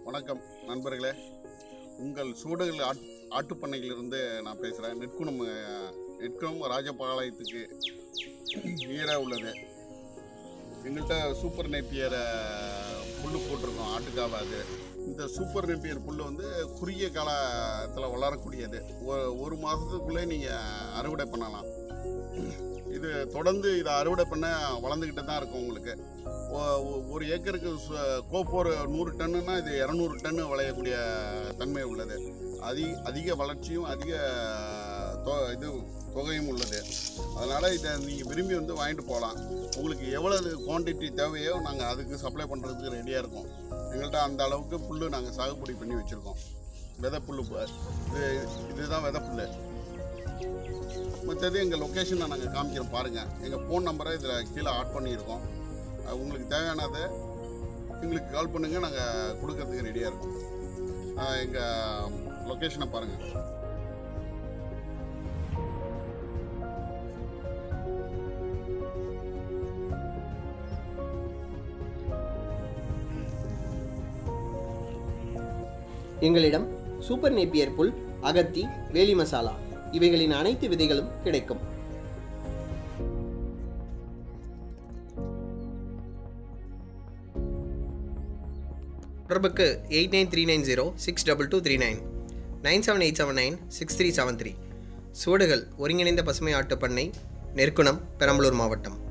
வணக்கம் நண்பர்களே உங்கள் சூடுகள் ஆட் ஆட்டுப்பண்ணையிலிருந்து நான் பேசுகிறேன் நெற்குணம் அஹ், நெற்குணம் ராஜபாளையத்துக்கு நியராக உள்ளது எங்கள்கிட்ட சூப்பர் நெப்பியர் புல் போட்டிருக்கோம் ஆட்டுக்காவை அது இந்த சூப்பர் நெப்பியர் புல் வந்து குறுகிய காலத்தில் வளரக்கூடியது ஒ- ஒரு மாதத்துக்குள்ளே நீங்கள் அறுவடை பண்ணலாம் இது தொடர்ந்து இதை அறுவடை பண்ண வளர்ந்துக்கிட்டு தான் இருக்கும் உங்களுக்கு ஒ- ஒ- ஒரு ஏக்கருக்கு சு- கோப்போர் நூறு டன்னுனா இது இரநூறு டன்னு விளையக்கூடிய தன்மை உள்ளது அதி அதிக வளர்ச்சியும் அதிக தொ இது தொகையும் உள்ளது அதனால் இதை நீங்கள் விரும்பி வந்து வாங்கிட்டு போகலாம் உங்களுக்கு எவ்வளவு குவான்டிட்டி தேவையோ நாங்கள் அதுக்கு சப்ளை பண்ணுறதுக்கு ரெடியாக இருக்கோம் எங்கள்கிட்ட அந்த அளவுக்கு புல் நாங்கள் சாகுபடி பண்ணி வச்சுருக்கோம் விதை புல் இது இதுதான் விதை புல் மற்றது எங்கள் லொக்கேஷனை நாங்கள் காமிக்கிறோம் பாருங்கள் எங்கள் ஃபோன் நம்பரை இதில் கீழே ஆட் பண்ணியிருக்கோம் அது உங்களுக்கு தேவையானதை எங்களுக்கு கால் பண்ணுங்கள் நாங்கள் கொடுக்கறதுக்கு ரெடியாக இருக்கோம் எங்கள் லொக்கேஷனை பாருங்கள் எங்களிடம் சூப்பர் நேப்பியர் புல் அகத்தி வேலி மசாலா இவைகளின் அனைத்து விதைகளும் கிடைக்கும் தொடர்புக்கு eight nine three nine zero six double two three nine nine seven eight seven nine six three seven three சுவடுகள் ஒருங்கிணைந்த பசுமை ஆட்டுப்பண்ணை நெற்குணம் பெரம்பலூர் மாவட்டம்